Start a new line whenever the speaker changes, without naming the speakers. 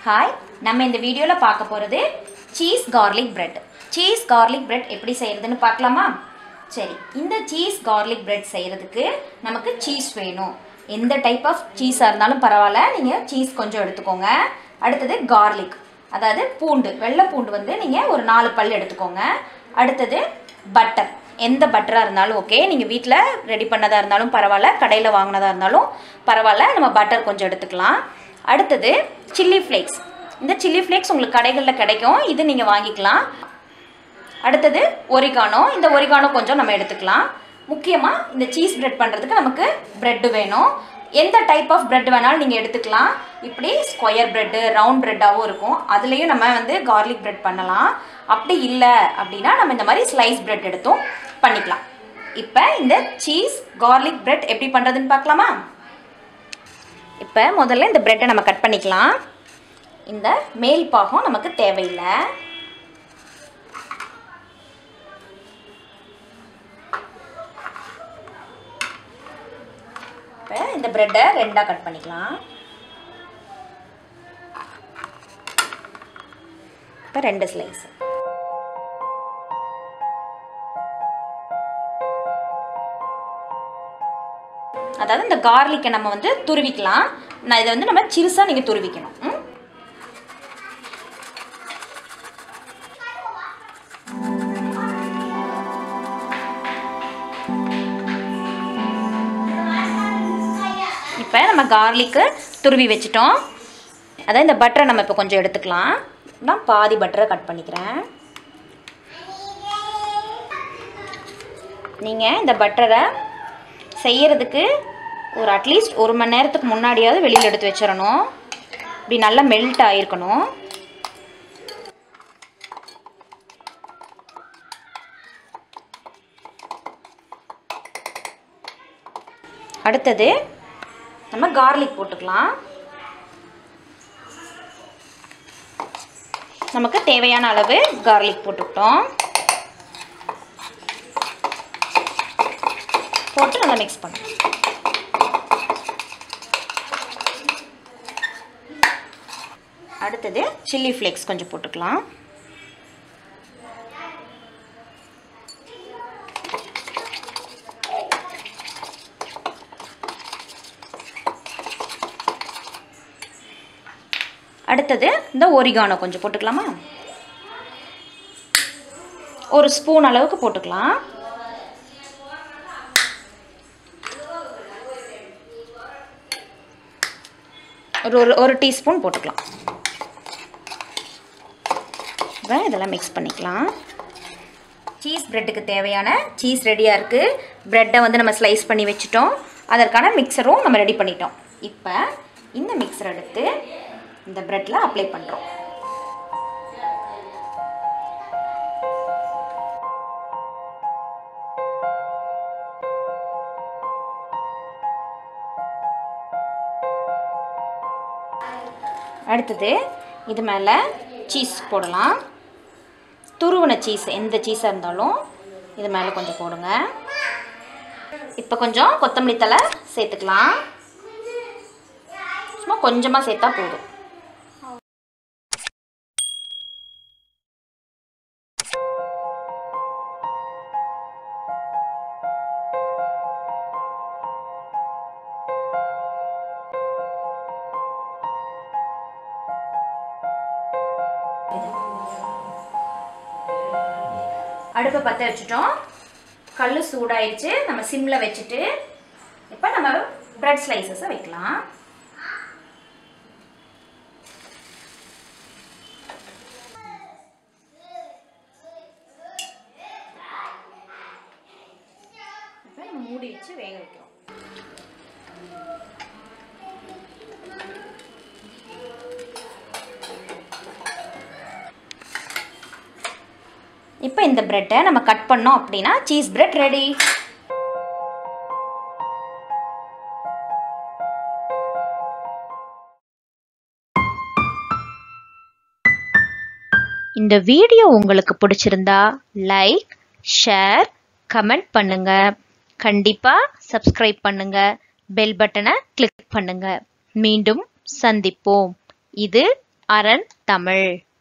Hi நம்ம இந்த வீடியோவில் பார்க்க போகிறது cheese garlic bread cheese garlic bread எப்படி செய்கிறதுன்னு பார்க்கலாமா சரி இந்த சீஸ் கார்லிக் பிரெட் செய்கிறதுக்கு நமக்கு சீஸ் வேணும் எந்த டைப் ஆஃப் சீஸாக இருந்தாலும் பரவாயில்ல நீங்கள் சீஸ் கொஞ்சம் எடுத்துக்கோங்க அடுத்தது கார்லிக் அதாவது பூண்டு வெள்ளை பூண்டு வந்து நீங்கள் ஒரு நாலு பல் எடுத்துக்கோங்க அடுத்தது பட்டர் எந்த பட்டராக இருந்தாலும் ஓகே நீங்கள் வீட்டில் ரெடி பண்ணதாக இருந்தாலும் பரவாயில்ல கடையில் வாங்கினதாக இருந்தாலும் பரவாயில்ல நம்ம பட்டர் கொஞ்சம் எடுத்துக்கலாம் அடுத்தது சில்லி ஃப்ளேக்ஸ் இந்த சில்லி ஃப்ளேக்ஸ் உங்களுக்கு கடைகளில் கிடைக்கும் இது நீங்கள் வாங்கிக்கலாம் அடுத்தது ஒரிகானோ இந்த ஒரிகானோ கொஞ்சம் நம்ம எடுத்துக்கலாம் முக்கியமாக இந்த சீஸ் பிரெட் பண்ணுறதுக்கு நமக்கு பிரெட்டு வேணும் எந்த டைப் ஆஃப் பிரெட் வேணாலும் நீங்கள் எடுத்துக்கலாம் இப்படி ஸ்கொயர் பிரெட்டு ரவுண்ட் பிரெட்டாகவும் இருக்கும் அதுலேயும் நம்ம வந்து கார்லிக் பிரெட் பண்ணலாம் அப்படி இல்லை அப்படின்னா நம்ம இந்த மாதிரி ஸ்லைஸ் பிரெட் எடுத்தும் பண்ணிக்கலாம் இப்போ இந்த சீஸ் கார்லிக் பிரெட் எப்படி பண்ணுறதுன்னு பார்க்கலாமா இப்போ முதல்ல இந்த பிரெட்டை நம்ம கட் பண்ணிக்கலாம் இந்த மேல் பாகம் நமக்கு தேவையில்லை இப்போ இந்த பிரெட்டை ரெண்டாக கட் பண்ணிக்கலாம் இப்போ ரெண்டு ஸ்லைஸ் அதாவது இந்த கார்லிக்கை நம்ம வந்து துருவிக்கலாம் நான் இதை வந்து நம்ம சிறுசாக நீங்கள் துருவிக்கணும் ம்? இப்போ நம்ம கார்லிக்கு துருவி வச்சிட்டோம் அதான் இந்த பட்டரை நம்ம இப்போ கொஞ்சம் எடுத்துக்கலாம் நான் பாதி பட்டரை கட் பண்ணிக்கிறேன் நீங்கள் இந்த பட்டரை செய்யறதுக்கு ஒரு அட்லீஸ்ட் ஒரு மணி நேரத்துக்கு முன்னாடியாவது வெளியில் எடுத்து வச்சிடணும் இப்படி நல்லா மெல்ட் ஆகிருக்கணும் அடுத்தது நம்ம கார்லிக் போட்டுக்கலாம் நமக்கு தேவையான அளவு கார்லிக் போட்டுக்கிட்டோம் போட்டு நல்லா மிக்ஸ் பண்ணணும் அடுத்தது சில்லி ஃப்ளேக்ஸ் கொஞ்சம் போட்டுக்கலாம் அடுத்தது இந்த ஒரிகானோ கொஞ்சம் போட்டுக்கலாமா ஒரு ஸ்பூன் அளவுக்கு போட்டுக்கலாம் ஒரு ஒரு ஒரு டீஸ்பூன் போட்டுக்கலாம் இப்போ இதெல்லாம் மிக்ஸ் பண்ணிக்கலாம் சீஸ் ப்ரெட்டுக்கு தேவையான சீஸ் ரெடியாக இருக்குது ப்ரெட்டை வந்து நம்ம ஸ்லைஸ் பண்ணி வச்சுட்டோம் அதற்கான மிக்சரும் நம்ம ரெடி பண்ணிட்டோம் இப்போ இந்த மிக்சர் எடுத்து இந்த ப்ரெட்டில் அப்ளை பண்ணுறோம் அடுத்தது இது மேலே சீஸ் போடலாம் துருவின சீஸ் எந்த சீஸாக இருந்தாலும் இது மேலே கொஞ்சம் போடுங்க இப்போ கொஞ்சம் கொத்தமல்லி தலை சேர்த்துக்கலாம் சும்மா கொஞ்சமாக சேர்த்தா போதும் அடுப்பை பற்ற வச்சுட்டோம் கல் சூடாயிடுச்சு நம்ம சிம்மில் வச்சுட்டு இப்போ நம்ம ப்ரெட் ஸ்லைசஸை வைக்கலாம் இப்போ நம்ம மூடி வச்சு வேக வைக்கிறோம் இப்போ இந்த ப்ரெட்டை நம்ம கட் பண்ணோம் அப்படின்னா சீஸ் பிரெட் ரெடி
இந்த வீடியோ உங்களுக்கு பிடிச்சிருந்தா லைக் ஷேர் கமெண்ட் பண்ணுங்க கண்டிப்பா சப்ஸ்கிரைப் பண்ணுங்க பெல் பட்டனை கிளிக் பண்ணுங்க மீண்டும் சந்திப்போம் இது அரண் தமிழ்